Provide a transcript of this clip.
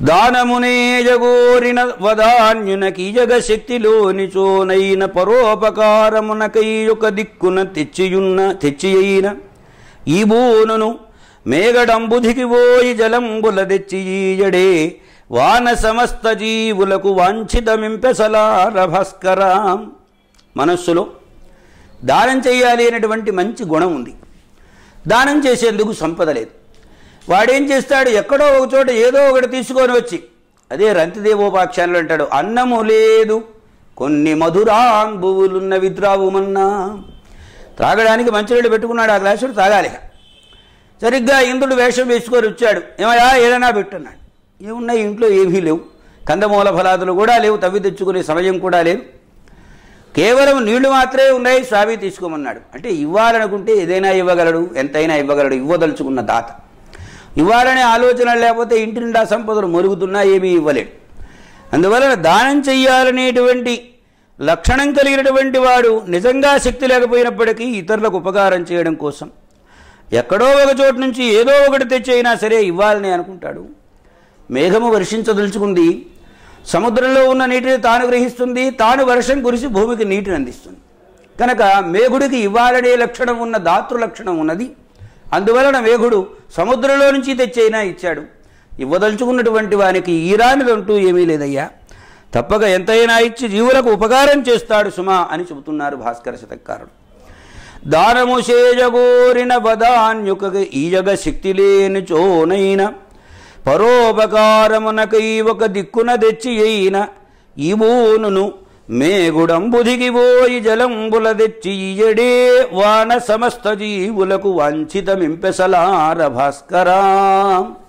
దానమునేజగోరిన వదాన్యున కీజగ శక్తిలోని చోనైన పరోపకారమునకై ఒక దిక్కున తెచ్చియున్న తెచ్చియైన ఈ బూనును మేఘడంబుధికి పోయి జలంబుల తెచ్చి ఈయడే వాన సమస్త జీవులకు వాంఛితమింపెసలార భాస్కరా మనస్సులో దానం చేయాలి అనేటువంటి మంచి గుణం ఉంది దానం చేసేందుకు సంపద లేదు వాడేం చేస్తాడు ఎక్కడో ఒక చోట ఏదో ఒకటి తీసుకొని వచ్చి అదే రంతిదేవోపాఖ్యానులు అంటాడు అన్నము లేదు కొన్ని మధురాంబువులున్న విద్రావుమన్నా త్రాగడానికి మంచినీళ్ళు పెట్టుకున్నాడు ఆ గ్లాసుడు తాగాలి సరిగ్గా ఇంద్రుడు వేషం వేసుకొని వచ్చాడు ఏమయ్యా ఏదైనా పెట్టున్నాడు ఏమున్నాయి ఇంట్లో ఏమీ లేవు కందమూల ఫలాదులు కూడా లేవు తవ్వి తెచ్చుకునే సమయం కూడా లేదు కేవలం నీళ్లు మాత్రమే ఉన్నాయి స్వామి తీసుకోమన్నాడు అంటే ఇవ్వాలనుకుంటే ఏదైనా ఇవ్వగలడు ఎంతైనా ఇవ్వగలడు ఇవ్వదలుచుకున్న దాత ఇవ్వాలనే ఆలోచన లేకపోతే ఇంటి నిండా సంపదలు మొరుగుతున్నా ఏమీ ఇవ్వలేడు అందువలన దానం చెయ్యాలనేటువంటి లక్షణం కలిగినటువంటి వాడు నిజంగా శక్తి లేకపోయినప్పటికీ ఇతరులకు ఉపకారం చేయడం కోసం ఎక్కడో ఒక చోటు నుంచి ఏదో ఒకటి తెచ్చి అయినా సరే ఇవ్వాలని అనుకుంటాడు మేఘము వర్షించదలుచుకుంది సముద్రంలో ఉన్న నీటిని తాను గ్రహిస్తుంది తాను వర్షం కురిసి భూమికి నీటిని అందిస్తుంది కనుక మేఘుడికి ఇవ్వాలనే లక్షణం ఉన్న దాతృ లక్షణం ఉన్నది అందువలన మేఘుడు సముద్రంలో నుంచి తెచ్చైనా ఇచ్చాడు ఇవ్వదలుచుకున్నటువంటి వానికి ఈరానిదంటూ ఏమీ లేదయ్యా తప్పక ఎంతైనా ఇచ్చి జీవులకు ఉపకారం చేస్తాడు సుమా అని చెబుతున్నారు భాస్కర శతకారుడు దానము చేజగోరిన బదాన్యుక ఈజగ శక్తి లేని చోనైన పరోపకారమునకై ఒక దిక్కున తెచ్చి అయిన ఈ బూనును మేగుడంబుదిగి పోయి జలంబుల తెచ్చి ఇయడే వాన సమస్త జీవులకు వంచితమింపెసలార భాస్కరా